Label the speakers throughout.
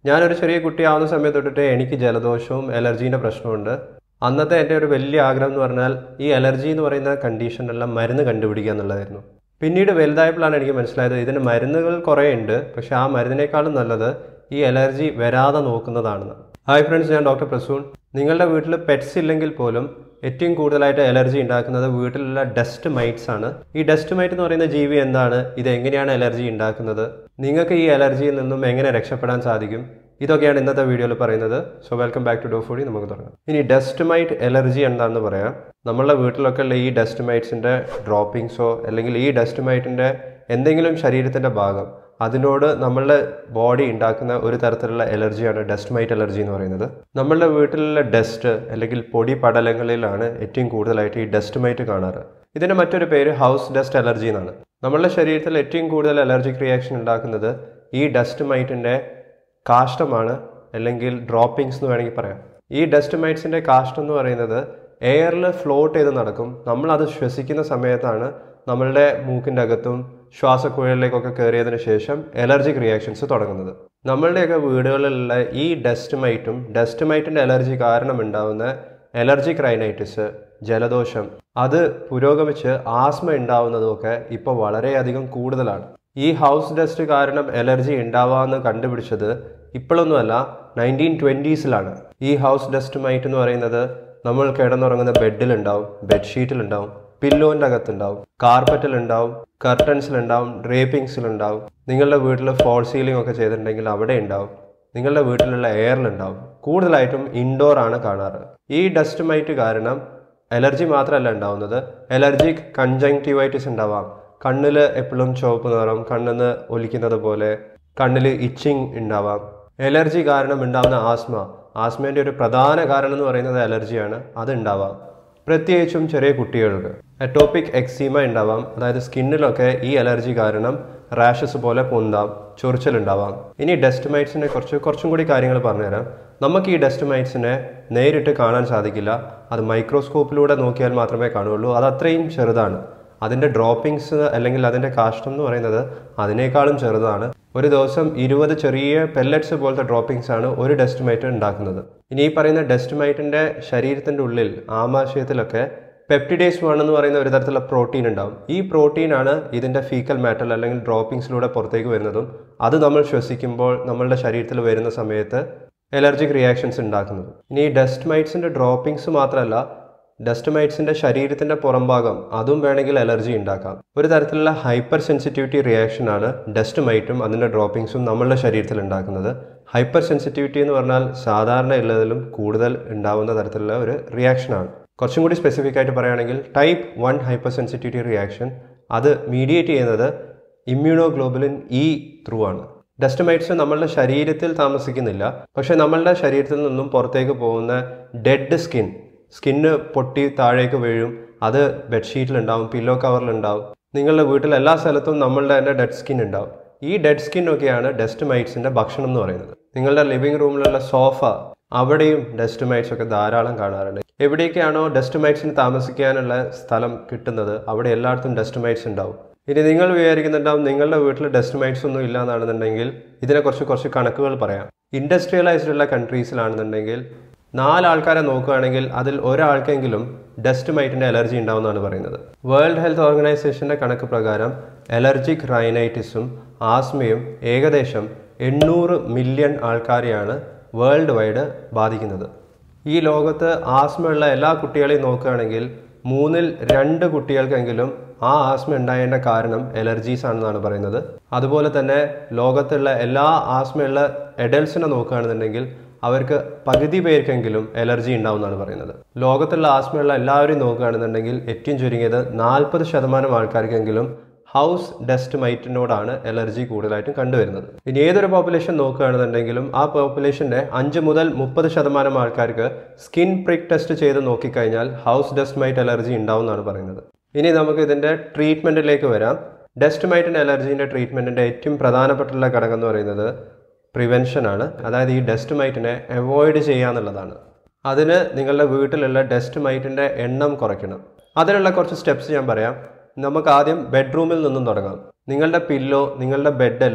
Speaker 1: ഞാനൊരു ചെറിയ കുട്ടിയാവുന്ന സമയത്ത് തൊട്ടിട്ട് എനിക്ക് ജലദോഷവും അലർജീൻ്റെ പ്രശ്നമുണ്ട് അന്നത്തെ എൻ്റെ ഒരു വലിയ ആഗ്രഹം എന്ന് പറഞ്ഞാൽ ഈ അലർജി എന്ന് പറയുന്ന കണ്ടീഷനെല്ലാം മരുന്ന് കണ്ടുപിടിക്കുക എന്നുള്ളതായിരുന്നു പിന്നീട് വലുതായപ്പോഴാണ് എനിക്ക് മനസ്സിലായത് ഇതിന് മരുന്നുകൾ കുറേ ഉണ്ട് പക്ഷേ ആ മരുന്നിനേക്കാളും നല്ലത് ഈ അലർജി വരാതെ നോക്കുന്നതാണെന്ന് ഹായ് ഫ്രണ്ട്സ് ഞാൻ ഡോക്ടർ പ്രസൂൺ നിങ്ങളുടെ വീട്ടിൽ പെറ്റ്സ് ഇല്ലെങ്കിൽ പോലും ഏറ്റവും കൂടുതലായിട്ട് അലർജി ഉണ്ടാക്കുന്നത് വീട്ടിലുള്ള ഡസ്റ്റ് മൈറ്റ്സ് ആണ് ഈ ഡസ്റ്റ് മൈറ്റ് എന്ന് പറയുന്ന ജീവി എന്താണ് ഇത് എങ്ങനെയാണ് അലർജി ഉണ്ടാക്കുന്നത് നിങ്ങൾക്ക് ഈ അലർജിയിൽ നിന്നും എങ്ങനെ രക്ഷപ്പെടാൻ സാധിക്കും ഇതൊക്കെയാണ് ഇന്നത്തെ വീഡിയോയിൽ പറയുന്നത് so welcome back to doc foodie നമുക്ക് തുടങ്ങാം ഇനി ഡസ്റ്റ് മൈറ്റ് അലർജി എന്താണെന്ന് പറയാം നമ്മളുടെ വീട്ടിലൊക്കെ ഉള്ള ഈ ഡസ്റ്റ് മൈറ്റ്സിൻ്റെ ഡ്രോപ്പിങ്സോ അല്ലെങ്കിൽ ഈ ഡസ്റ്റ് മൈറ്റിൻ്റെ എന്തെങ്കിലും ശരീരത്തിൻ്റെ ഭാഗം അതിനോട് നമ്മളുടെ ബോഡി ഉണ്ടാക്കുന്ന ഒരു തരത്തിലുള്ള എലർജിയാണ് ഡസ്റ്റ് മൈറ്റ് അലർജി എന്ന് പറയുന്നത് നമ്മളുടെ വീട്ടിലുള്ള ഡസ്റ്റ് അല്ലെങ്കിൽ പൊടി പടലങ്ങളിലാണ് ഏറ്റവും കൂടുതലായിട്ട് ഈ ഡസ്റ്റ് മൈറ്റ് കാണാറ് ഇതിൻ്റെ മറ്റൊരു പേര് ഹൗസ് ഡസ്റ്റ് അലർജി എന്നാണ് നമ്മളുടെ ശരീരത്തിൽ ഏറ്റവും കൂടുതൽ അലർജിക് റിയാക്ഷൻ ഉണ്ടാക്കുന്നത് ഈ ഡസ്റ്റ് മൈറ്റിൻ്റെ കാഷ്ടമാണ് അല്ലെങ്കിൽ ഡ്രോപ്പിങ്സ് എന്ന് വേണമെങ്കിൽ പറയാം ഈ ഡസ്റ്റ് മൈറ്റ്സിൻ്റെ കാഷ്ടം എന്ന് പറയുന്നത് എയറിൽ ഫ്ലോട്ട് ചെയ്ത് നടക്കും നമ്മളത് ശ്വസിക്കുന്ന സമയത്താണ് നമ്മളുടെ മൂക്കിൻ്റെ അകത്തും ശ്വാസക്കുഴലിലേക്കൊക്കെ കയറിയതിന് ശേഷം എലർജിക് റിയാക്ഷൻസ് തുടങ്ങുന്നത് നമ്മളുടെയൊക്കെ വീടുകളിലുള്ള ഈ ഡസ്റ്റ് മൈറ്റും ഡസ്റ്റ് മൈറ്റിൻ്റെ അലർജി കാരണം ഉണ്ടാവുന്ന എലർജിക് റൈനൈറ്റിസ് ജലദോഷം അത് പുരോഗമിച്ച് ആസ്മ ഉണ്ടാവുന്നതുമൊക്കെ ഇപ്പോൾ വളരെയധികം കൂടുതലാണ് ഈ ഹൗസ് ഡസ്റ്റ് കാരണം എലർജി ഉണ്ടാവാമെന്ന് കണ്ടുപിടിച്ചത് ഇപ്പോഴൊന്നുമല്ല നയൻറ്റീൻ ട്വൻറ്റീസിലാണ് ഈ ഹൗസ് ഡസ്റ്റ് മൈറ്റ് എന്ന് പറയുന്നത് നമ്മൾ കിടന്നുറങ്ങുന്ന ബെഡിലുണ്ടാവും ബെഡ്ഷീറ്റിലുണ്ടാവും പില്ലോൻ്റെ അകത്തുണ്ടാവും കാർപ്പറ്റിലുണ്ടാവും കർട്ടൻസിലുണ്ടാവും ഡ്രേപ്പിങ്സിലുണ്ടാവും നിങ്ങളുടെ വീട്ടിൽ ഫോൾ സീലിംഗ് ഒക്കെ ചെയ്തിട്ടുണ്ടെങ്കിൽ അവിടെ ഉണ്ടാവും നിങ്ങളുടെ വീട്ടിലുള്ള എയറിലുണ്ടാവും കൂടുതലായിട്ടും ഇൻഡോർ ആണ് കാണാറ് ഈ ഡസ്റ്റ് മൈറ്റ് കാരണം അലർജി മാത്രമല്ല ഉണ്ടാവുന്നത് അലർജിക് കൺജങ്ക്റ്റിവൈറ്റിസ് ഉണ്ടാവാം കണ്ണിൽ എപ്പോഴും ചുവപ്പ് നിറം കണ്ണിന്ന് ഒലിക്കുന്നത് പോലെ കണ്ണിൽ ഇച്ചിങ് ഉണ്ടാവാം എലർജി കാരണം ഉണ്ടാകുന്ന ആസ്മ ആസ്മേൻ്റെ ഒരു പ്രധാന കാരണം എന്ന് പറയുന്നത് അലർജിയാണ് അത് ഉണ്ടാവാം പ്രത്യേകിച്ചും ചെറിയ കുട്ടികൾക്ക് അറ്റോപ്പിക് എക്സീമ ഉണ്ടാവാം അതായത് സ്കിന്നിലൊക്കെ ഈ അലർജി കാരണം റാഷസ് പോലെ പൊന്താം ചൊറിച്ചലുണ്ടാവാം ഇനി ഡസ്റ്റ് മൈറ്റ്സിനെ കുറിച്ച് കുറച്ചും കൂടി കാര്യങ്ങൾ പറഞ്ഞുതരാം നമുക്ക് ഈ ഡസ്റ്റ് മൈറ്റ്സിനെ നേരിട്ട് കാണാൻ സാധിക്കില്ല അത് മൈക്രോസ്കോപ്പിലൂടെ നോക്കിയാൽ മാത്രമേ കാണുകയുള്ളൂ അത് അത്രയും ചെറുതാണ് അതിൻ്റെ ഡ്രോപ്പിങ്സ് അല്ലെങ്കിൽ അതിൻ്റെ കാഷ്ടം എന്ന് പറയുന്നത് അതിനേക്കാളും ചെറുതാണ് ഒരു ദിവസം ഇരുപത് ചെറിയ പെല്ലറ്റ്സ് പോലത്തെ ഡ്രോപ്പിങ്സ് ആണ് ഒരു ഡസ്റ്റ് മൈറ്റ് ഉണ്ടാക്കുന്നത് ഇനി ഈ പറയുന്ന ഡസ്റ്റ് മൈറ്റിൻ്റെ ശരീരത്തിൻ്റെ ഉള്ളിൽ ആമാശയത്തിലൊക്കെ പെപ്റ്റിഡേസ് വൺ എന്ന് പറയുന്ന ഒരു തരത്തിലുള്ള പ്രോട്ടീൻ ഉണ്ടാവും ഈ പ്രോട്ടീനാണ് ഇതിൻ്റെ ഫീക്കൽ മാറ്റർ അല്ലെങ്കിൽ ഡ്രോപ്പിങ്സിലൂടെ പുറത്തേക്ക് വരുന്നതും അത് നമ്മൾ ശ്വസിക്കുമ്പോൾ നമ്മളുടെ ശരീരത്തിൽ വരുന്ന സമയത്ത് എലർജിക് റിയാക്ഷൻസ് ഉണ്ടാക്കുന്നത് ഇനി ഈ ഡസ്റ്റ് മൈറ്റ്സിൻ്റെ ഡ്രോപ്പിങ്സ് മാത്രമല്ല ഡസ്റ്റ് മൈറ്റ്സിൻ്റെ ശരീരത്തിൻ്റെ പുറംഭാഗം അതും വേണമെങ്കിൽ അലർജി ഉണ്ടാക്കാം ഒരു തരത്തിലുള്ള ഹൈപ്പർ സെൻസിറ്റിവിറ്റി റിയാക്ഷൻ ആണ് ഡസ്റ്റ് മൈറ്റും അതിൻ്റെ ഡ്രോപ്പിങ്സും നമ്മളുടെ ശരീരത്തിൽ ഉണ്ടാക്കുന്നത് ഹൈപ്പർ സെൻസിറ്റിവിറ്റി എന്ന് പറഞ്ഞാൽ സാധാരണ ഉള്ളതിലും കൂടുതൽ ഉണ്ടാവുന്ന തരത്തിലുള്ള ഒരു റിയാക്ഷനാണ് കുറച്ചും കൂടി സ്പെസിഫിക് ആയിട്ട് പറയുകയാണെങ്കിൽ type one hypersensitivity reaction അത് മീഡിയേറ്റ് ചെയ്യുന്നത് ഇമ്മ്യൂണോഗ്ലോബുലിൻ ഇ ത്രൂ ആണ് ഡസ്റ്റ് മൈറ്റ്സ് നമ്മളുടെ ശരീരത്തിൽ താമസിക്കുന്നില്ല പക്ഷേ നമ്മളുടെ ശരീരത്തിൽ നിന്നും പുറത്തേക്ക് പോകുന്ന ഡെഡ് സ്കിൻ സ്കിന്ന് പൊട്ടി താഴേക്ക് വീഴും അത് ബെഡ്ഷീറ്റിലുണ്ടാവും പില്ലോ കവറിലുണ്ടാവും നിങ്ങളുടെ വീട്ടിൽ എല്ലാ സ്ഥലത്തും നമ്മളുടെ തന്നെ ഡെഡ് സ്കിൻ ഉണ്ടാവും ഈ ഡെഡ് സ്കിൻ ഒക്കെയാണ് ഡസ്റ്റ് മൈറ്റ്സിൻ്റെ ഭക്ഷണം എന്ന് പറയുന്നത് നിങ്ങളുടെ ലിവിംഗ് റൂമിലുള്ള സോഫ അവിടെയും ഡസ്റ്റ് മൈറ്റ്സ് ഒക്കെ ധാരാളം കാണാറുണ്ട് എവിടെയൊക്കെയാണോ ഡസ്റ്റ് മൈറ്റ്സിന് താമസിക്കാനുള്ള സ്ഥലം കിട്ടുന്നത് അവിടെ എല്ലായിടത്തും ഡസ്റ്റ് മൈറ്റ്സ് ഉണ്ടാവും ഇനി നിങ്ങൾ വിചാരിക്കുന്നുണ്ടാവും നിങ്ങളുടെ വീട്ടിൽ ഡസ്റ്റ് മൈറ്റ്സ് ഒന്നും ഇല്ല എന്നാണെന്നുണ്ടെങ്കിൽ ഇതിനെക്കുറിച്ച് കുറച്ച് കണക്കുകൾ പറയാം ഇൻഡസ്ട്രിയലൈസ്ഡ് ഉള്ള കൺട്രീസിലാണെന്നുണ്ടെങ്കിൽ നാല് ആൾക്കാരെ നോക്കുകയാണെങ്കിൽ അതിൽ ഒരാൾക്കെങ്കിലും ഡസ്റ്റ് മൈറ്റിൻ്റെ അലർജി ഉണ്ടാവുമെന്നാണ് പറയുന്നത് വേൾഡ് ഹെൽത്ത് ഓർഗനൈസേഷൻ്റെ കണക്ക് പ്രകാരം അലർജിക് റൈനൈറ്റിസും ആസ്മയും ഏകദേശം എണ്ണൂറ് മില്യൺ ആൾക്കാരെയാണ് വേൾഡ് വൈഡ് ബാധിക്കുന്നത് ഈ ലോകത്ത് ആസ്മയുള്ള എല്ലാ കുട്ടികളെയും നോക്കുകയാണെങ്കിൽ മൂന്നിൽ രണ്ട് കുട്ടികൾക്കെങ്കിലും ആ ആസ്മ ഉണ്ടായതിൻ്റെ കാരണം എലർജീസ് ആണെന്നാണ് പറയുന്നത് അതുപോലെ തന്നെ ലോകത്തുള്ള എല്ലാ ആസ്മയുള്ള എഡൽസിനെ നോക്കുകയാണെന്നുണ്ടെങ്കിൽ അവർക്ക് പകുതി പേർക്കെങ്കിലും എലർജി ഉണ്ടാവുമെന്നാണ് പറയുന്നത് ലോകത്തുള്ള ആസ്മയുള്ള എല്ലാവരെയും നോക്കുകയാണെന്നുണ്ടെങ്കിൽ ഏറ്റവും ചുരുങ്ങിയത് നാൽപ്പത് ശതമാനം ആൾക്കാർക്കെങ്കിലും ഹൗസ് ഡസ്റ്റ് മൈറ്റിനോടാണ് എലർജി കൂടുതലായിട്ടും കണ്ടുവരുന്നത് ഇനി ഏതൊരു പോപ്പുലേഷൻ നോക്കുകയാണെന്നുണ്ടെങ്കിലും ആ പോപ്പുലേഷൻ്റെ അഞ്ച് മുതൽ മുപ്പത് ശതമാനം ആൾക്കാർക്ക് സ്കിൻ പ്രിക് ടെസ്റ്റ് ചെയ്ത് നോക്കിക്കഴിഞ്ഞാൽ ഹൗസ് ഡസ്റ്റ് മൈറ്റ് അലർജി ഉണ്ടാവും എന്നാണ് പറയുന്നത് ഇനി നമുക്ക് ഇതിൻ്റെ ട്രീറ്റ്മെൻറ്റിലേക്ക് വരാം ഡസ്റ്റ് മൈറ്റിൻ്റെ അലർജീൻ്റെ ട്രീറ്റ്മെൻറ്റിൻ്റെ ഏറ്റവും പ്രധാനപ്പെട്ടുള്ള ഘടകം എന്ന് പറയുന്നത് പ്രിവെൻഷൻ ആണ് അതായത് ഈ ഡസ്റ്റ് മൈറ്റിനെ അവോയ്ഡ് ചെയ്യുക എന്നുള്ളതാണ് അതിന് നിങ്ങളുടെ വീട്ടിലുള്ള ഡസ്റ്റ് മൈറ്റിൻ്റെ എണ്ണം കുറയ്ക്കണം അതിനുള്ള കുറച്ച് സ്റ്റെപ്സ് ഞാൻ പറയാം നമുക്ക് ആദ്യം ബെഡ്റൂമിൽ നിന്നും തുടങ്ങാം നിങ്ങളുടെ പില്ലോ നിങ്ങളുടെ ബെഡെല്ലാം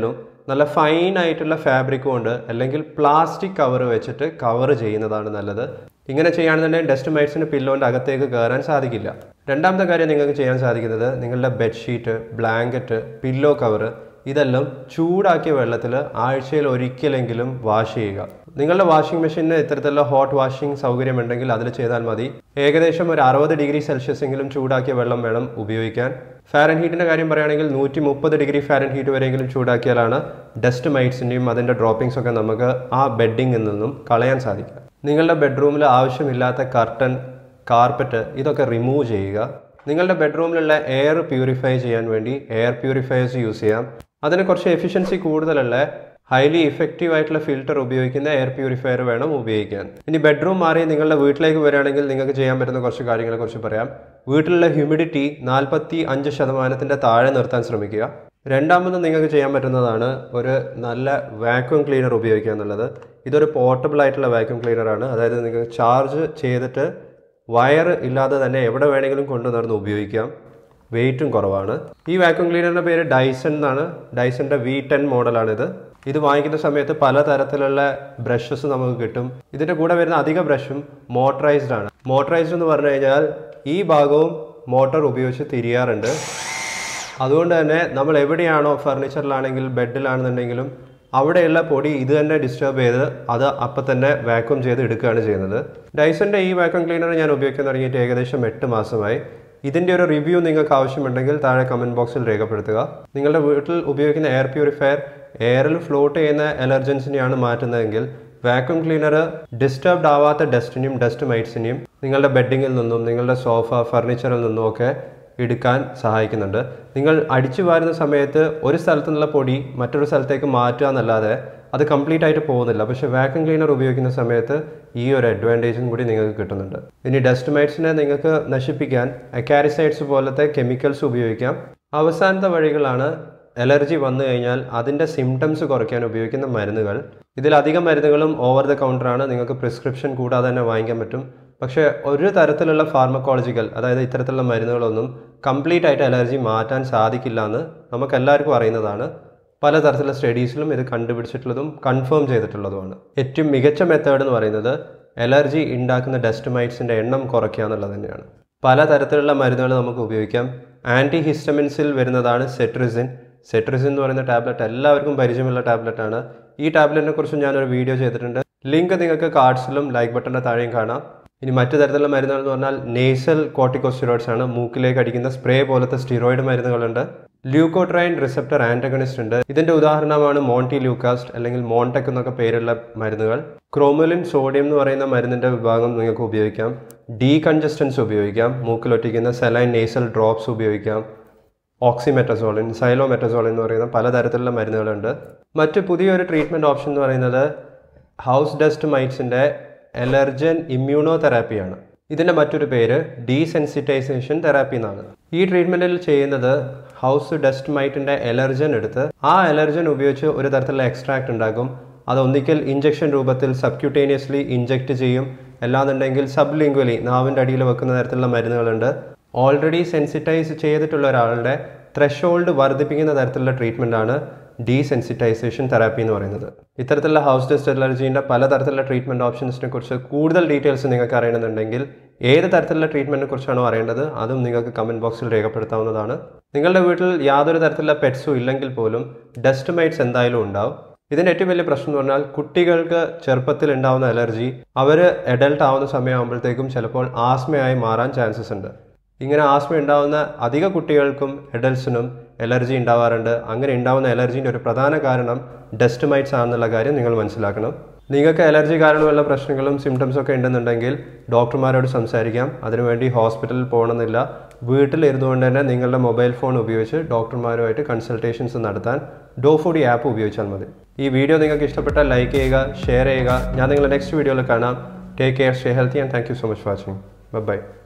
Speaker 1: നല്ല ഫൈൻ ആയിട്ടുള്ള ഫാബ്രിക് കൊണ്ട് അല്ലെങ്കിൽ പ്ലാസ്റ്റിക് കവർ വെച്ചിട്ട് കവർ ചെയ്യുന്നതാണ് നല്ലത് ഇങ്ങനെ ചെയ്യുകയാണെന്നുണ്ടെങ്കിൽ ഡസ്റ്റ് മൈറ്റ്സിന് പില്ലോൻ്റെ അകത്തേക്ക് കയറാൻ സാധിക്കില്ല രണ്ടാമത്തെ കാര്യം നിങ്ങൾക്ക് ചെയ്യാൻ സാധിക്കുന്നത് നിങ്ങളുടെ ബെഡ്ഷീറ്റ് ബ്ലാങ്കറ്റ് പില്ലോ കവർ ഇതെല്ലാം ചൂടാക്കിയ വെള്ളത്തിൽ ആഴ്ചയിൽ ഒരിക്കലെങ്കിലും വാഷ് ചെയ്യുക നിങ്ങളുടെ വാഷിംഗ് മെഷീനിന് ഇത്തരത്തിലുള്ള ഹോട്ട് വാഷിംഗ് സൗകര്യമുണ്ടെങ്കിൽ അതിൽ ചെയ്താൽ മതി ഏകദേശം ഒരു അറുപത് ഡിഗ്രി സെൽഷ്യസ് എങ്കിലും ചൂടാക്കിയ വെള്ളം വേണം ഉപയോഗിക്കാൻ ഫാരൻ ഹീറ്റിൻ്റെ കാര്യം പറയുകയാണെങ്കിൽ നൂറ്റി മുപ്പത് ഡിഗ്രി ഫാരൻ ഹീറ്റ് വരെയെങ്കിലും ചൂടാക്കിയാലാണ് ഡസ്റ്റ് മൈറ്റ്സിൻ്റെയും അതിൻ്റെ ഡ്രോപ്പിംഗ്സ് ഒക്കെ നമുക്ക് ആ ബെഡിങ്ങിൽ നിന്നും കളയാൻ സാധിക്കുക നിങ്ങളുടെ ബെഡ്റൂമിൽ ആവശ്യമില്ലാത്ത കർട്ടൻ കാർപ്പറ്റ് ഇതൊക്കെ റിമൂവ് ചെയ്യുക നിങ്ങളുടെ ബെഡ്റൂമിലുള്ള എയർ പ്യൂരിഫൈ ചെയ്യാൻ വേണ്ടി എയർ പ്യൂരിഫയേഴ്സ് യൂസ് ചെയ്യാം അതിന് കുറച്ച് എഫിഷ്യൻസി കൂടുതലുള്ള ഹൈലി ഇഫക്റ്റീവ് ആയിട്ടുള്ള ഫിൽറ്റർ ഉപയോഗിക്കുന്ന എയർ പ്യൂരിഫയർ വേണം ഉപയോഗിക്കാൻ ഇനി ബെഡ്റൂം മാറി നിങ്ങളുടെ വീട്ടിലേക്ക് വരികയാണെങ്കിൽ നിങ്ങൾക്ക് ചെയ്യാൻ പറ്റുന്ന കുറച്ച് കാര്യങ്ങളെ കുറിച്ച് പറയാം വീട്ടിലുള്ള ഹ്യൂമിഡിറ്റി നാൽപ്പത്തി അഞ്ച് ശതമാനത്തിൻ്റെ താഴെ നിർത്താൻ ശ്രമിക്കുക രണ്ടാമത് നിങ്ങൾക്ക് ചെയ്യാൻ പറ്റുന്നതാണ് ഒരു നല്ല വാക്യൂം ക്ലീനർ ഉപയോഗിക്കുക എന്നുള്ളത് ഇതൊരു പോർട്ടബിൾ ആയിട്ടുള്ള വാക്യൂം ക്ലീനറാണ് അതായത് നിങ്ങൾക്ക് ചാർജ് ചെയ്തിട്ട് വയർ ഇല്ലാതെ തന്നെ എവിടെ വേണമെങ്കിലും കൊണ്ടു നടന്ന് ഉപയോഗിക്കാം വെയിറ്റും കുറവാണ് ഈ വാക്യൂം ക്ലീനറിൻ്റെ പേര് ഡൈസൺ എന്നാണ് ഡൈസന്റെ വി ടെൻ മോഡലാണിത് ഇത് വാങ്ങിക്കുന്ന സമയത്ത് പലതരത്തിലുള്ള ബ്രഷസ് നമുക്ക് കിട്ടും ഇതിൻ്റെ കൂടെ വരുന്ന അധിക ബ്രഷും മോട്ടറൈസ്ഡ് ആണ് മോട്ടറൈസ്ഡ് എന്ന് പറഞ്ഞു കഴിഞ്ഞാൽ ഈ ഭാഗവും മോട്ടോർ ഉപയോഗിച്ച് തിരിയാറുണ്ട് അതുകൊണ്ട് തന്നെ നമ്മൾ എവിടെയാണോ ഫർണിച്ചറിലാണെങ്കിൽ ബെഡിലാണെന്നുണ്ടെങ്കിലും അവിടെയുള്ള പൊടി ഇത് തന്നെ ഡിസ്റ്റർബ് ചെയ്ത് അത് അപ്പം തന്നെ വാക്യൂം ചെയ്ത് എടുക്കുകയാണ് ചെയ്യുന്നത് ഡൈസന്റെ ഈ വാക്യൂം ക്ലീനർ ഞാൻ ഉപയോഗിക്കാൻ തുടങ്ങിയിട്ട് ഏകദേശം എട്ട് മാസമായി ഇതിൻ്റെ ഒരു റിവ്യൂ നിങ്ങൾക്ക് ആവശ്യമുണ്ടെങ്കിൽ താഴെ കമൻറ്റ് ബോക്സിൽ രേഖപ്പെടുത്തുക നിങ്ങളുടെ വീട്ടിൽ ഉപയോഗിക്കുന്ന എയർ പ്യൂരിഫയർ എയറിൽ ഫ്ലോട്ട് ചെയ്യുന്ന എലർജൻസിനെയാണ് മാറ്റുന്നതെങ്കിൽ വാക്യൂം ക്ലീനർ ഡിസ്റ്റർബ്ഡ് ആവാത്ത ഡസ്റ്റിനെയും ഡസ്റ്റ് മൈറ്റ്സിനെയും നിങ്ങളുടെ ബെഡിങ്ങിൽ നിന്നും നിങ്ങളുടെ സോഫ ഫർണിച്ചറിൽ നിന്നും ഒക്കെ എടുക്കാൻ സഹായിക്കുന്നുണ്ട് നിങ്ങൾ അടിച്ചു വാരുന്ന സമയത്ത് ഒരു സ്ഥലത്തു നിന്നുള്ള പൊടി മറ്റൊരു സ്ഥലത്തേക്ക് മാറ്റുക എന്നല്ലാതെ അത് കംപ്ലീറ്റ് ആയിട്ട് പോകുന്നില്ല പക്ഷെ വാക്യൂം ക്ലീനർ ഉപയോഗിക്കുന്ന സമയത്ത് ഈ ഒരു അഡ്വാൻറ്റേജും കൂടി നിങ്ങൾക്ക് കിട്ടുന്നുണ്ട് ഇനി ഡസ്റ്റ് മൈറ്റ്സിനെ നിങ്ങൾക്ക് നശിപ്പിക്കാൻ അക്കാരിസൈഡ്സ് പോലത്തെ കെമിക്കൽസ് ഉപയോഗിക്കാം അവസാനത്തെ വഴികളാണ് അലർജി വന്നു കഴിഞ്ഞാൽ അതിൻ്റെ സിംറ്റംസ് കുറയ്ക്കാൻ ഉപയോഗിക്കുന്ന മരുന്നുകൾ ഇതിലധികം മരുന്നുകളും ഓവർ ദ കൗണ്ടറാണ് നിങ്ങൾക്ക് പ്രിസ്ക്രിപ്ഷൻ കൂടാതെ തന്നെ വാങ്ങിക്കാൻ പറ്റും പക്ഷേ ഒരു തരത്തിലുള്ള ഫാർമക്കോളജിക്കൽ അതായത് ഇത്തരത്തിലുള്ള മരുന്നുകളൊന്നും കംപ്ലീറ്റ് ആയിട്ട് അലർജി മാറ്റാൻ സാധിക്കില്ല എന്ന് നമുക്ക് എല്ലാവർക്കും അറിയുന്നതാണ് പലതരത്തിലുള്ള സ്റ്റഡീസിലും ഇത് കണ്ടുപിടിച്ചിട്ടുള്ളതും കൺഫേം ചെയ്തിട്ടുള്ളതുമാണ് ഏറ്റവും മികച്ച മെത്തേഡ് എന്ന് പറയുന്നത് അലർജി ഉണ്ടാക്കുന്ന ഡസ്റ്റ് മൈറ്റ്സിൻ്റെ എണ്ണം കുറയ്ക്കുക എന്നുള്ളത് തന്നെയാണ് പലതരത്തിലുള്ള മരുന്നുകൾ നമുക്ക് ഉപയോഗിക്കാം ആൻറ്റി ഹിസ്റ്റമിൻസിൽ വരുന്നതാണ് സെട്രിസിൻ സെട്രിസിൻ എന്ന് പറയുന്ന ടാബ്ലറ്റ് എല്ലാവർക്കും പരിചയമുള്ള ടാബ്ലറ്റ് ആണ് ഈ ടാബ്ലറ്റിനെ കുറിച്ച് ഞാനൊരു വീഡിയോ ചെയ്തിട്ടുണ്ട് ലിങ്ക് നിങ്ങൾക്ക് കാർഡ്സിലും ലൈക്ക് ബട്ടൻ്റെ താഴെയും കാണാം ഇനി മറ്റു തരത്തിലുള്ള മരുന്നുകൾ എന്ന് പറഞ്ഞാൽ നേസൽ കോർട്ടിക്കോസ്റ്റിറോയിഡ്സ് ആണ് മൂക്കിലേക്ക് അടിക്കുന്ന സ്പ്രേ പോലത്തെ സ്റ്റിറോയിഡ് മരുന്നുകളുണ്ട് ല്യൂക്കോട്രൈൻ റിസപ്റ്റർ ആന്റഗണിസ്റ്റ് ഉണ്ട് ഇതിന്റെ ഉദാഹരണമാണ് മോണ്ടി ലൂക്കാസ്റ്റ് അല്ലെങ്കിൽ മോണ്ടെക് എന്നൊക്കെ പേരുള്ള മരുന്നുകൾ ക്രോമലിൻ സോഡിയം എന്ന് പറയുന്ന മരുന്നിന്റെ വിഭാഗം നിങ്ങൾക്ക് ഉപയോഗിക്കാം ഡീ കൺജസ്റ്റൻസ് ഉപയോഗിക്കാം മൂക്കിലൊട്ടിക്കുന്ന സെലൈൻ നേസൽ ഡ്രോപ്സ് ഉപയോഗിക്കാം ഓക്സിമെറ്റസോളിൻ സൈലോമെറ്റസോളിൻ എന്ന് പറയുന്ന പലതരത്തിലുള്ള മരുന്നുകളുണ്ട് മറ്റ് പുതിയൊരു ട്രീറ്റ്മെൻറ്റ് ഓപ്ഷൻ എന്ന് പറയുന്നത് ഹൗസ് ഡസ്റ്റ് മൈറ്റ്സിൻ്റെ എലർജൻ ഇമ്മ്യൂണോ തെറാപ്പിയാണ് ഇതിൻ്റെ മറ്റൊരു പേര് ഡീസെൻസിറ്റൈസേഷൻ തെറാപ്പി എന്നാണ് ഈ ട്രീറ്റ്മെൻറ്റിൽ ചെയ്യുന്നത് ഹൗസ് ഡസ്റ്റ് മൈറ്റിൻ്റെ എലർജൻ എടുത്ത് ആ എലർജൻ ഉപയോഗിച്ച് ഒരു തരത്തിലുള്ള എക്സ്ട്രാക്ട് ഉണ്ടാക്കും അത് ഒന്നിക്കൽ ഇഞ്ചക്ഷൻ രൂപത്തിൽ സബ്ക്യൂട്ടേനിയസ്ലി ഇഞ്ചെക്ട് ചെയ്യും അല്ലാന്നുണ്ടെങ്കിൽ സബ് ലിംഗ്വലി നാവിൻ്റെ അടിയിൽ വെക്കുന്ന തരത്തിലുള്ള മരുന്നുകളുണ്ട് ഓൾറെഡി സെൻസിറ്റൈസ് ചെയ്തിട്ടുള്ള ഒരാളുടെ ത്രഷോൾഡ് വർദ്ധിപ്പിക്കുന്ന തരത്തിലുള്ള ട്രീറ്റ്മെൻറ്റാണ് ഡീസെൻസിറ്റൈസേഷൻ തെറാപ്പി എന്ന് പറയുന്നത് ഇത്തരത്തിലുള്ള ഹൗസ് ഡസ്റ്റ് അലർജീൻ്റെ പലതരത്തിലുള്ള ട്രീറ്റ്മെൻറ്റ് ഓപ്ഷൻസിനെ കുറിച്ച് കൂടുതൽ ഡീറ്റെയിൽസ് നിങ്ങൾക്ക് അറിയണമെന്നുണ്ടെങ്കിൽ ഏത് തരത്തിലുള്ള ട്രീറ്റ്മെൻറ്റിനെ കുറിച്ചാണോ അറിയേണ്ടത് അതും നിങ്ങൾക്ക് കമൻറ്റ് ബോക്സിൽ രേഖപ്പെടുത്താവുന്നതാണ് നിങ്ങളുടെ വീട്ടിൽ യാതൊരു തരത്തിലുള്ള പെറ്റ്സും ഇല്ലെങ്കിൽ പോലും ഡസ്റ്റ് മൈറ്റ്സ് എന്തായാലും ഉണ്ടാവും ഇതിൻ്റെ ഏറ്റവും വലിയ പ്രശ്നം എന്ന് പറഞ്ഞാൽ കുട്ടികൾക്ക് ചെറുപ്പത്തിൽ ഉണ്ടാവുന്ന അലർജി അവർ അഡൽട്ട് ആവുന്ന സമയമാകുമ്പോഴത്തേക്കും ചിലപ്പോൾ ആസ്മയായി മാറാൻ ചാൻസസ് ഉണ്ട് ഇങ്ങനെ ആസ്മ ഉണ്ടാവുന്ന അധിക കുട്ടികൾക്കും എഡൽസിനും എലർജി ഉണ്ടാവാറുണ്ട് അങ്ങനെ ഉണ്ടാവുന്ന എലർജീൻ്റെ ഒരു പ്രധാന കാരണം ഡസ്റ്റ് മൈറ്റ്സ് ആണെന്നുള്ള കാര്യം നിങ്ങൾ മനസ്സിലാക്കണം നിങ്ങൾക്ക് അലർജി കാരണമുള്ള പ്രശ്നങ്ങളും സിംറ്റംസും ഒക്കെ ഉണ്ടെന്നുണ്ടെങ്കിൽ ഡോക്ടർമാരോട് സംസാരിക്കാം അതിനുവേണ്ടി ഹോസ്പിറ്റലിൽ പോകണമെന്നില്ല വീട്ടിലിരുന്നു കൊണ്ട് തന്നെ നിങ്ങളുടെ മൊബൈൽ ഫോൺ ഉപയോഗിച്ച് ഡോക്ടർമാരുമായിട്ട് കൺസൾട്ടേഷൻസ് നടത്താൻ ഡോഫുഡി ആപ്പ് ഉപയോഗിച്ചാൽ മതി ഈ വീഡിയോ നിങ്ങൾക്ക് ഇഷ്ടപ്പെട്ടാൽ ലൈക്ക് ചെയ്യുക ഷെയർ ചെയ്യുക ഞാൻ നിങ്ങളെ നെക്സ്റ്റ് വീഡിയോയിൽ കാണാം take care stay healthy and thank you so much watching by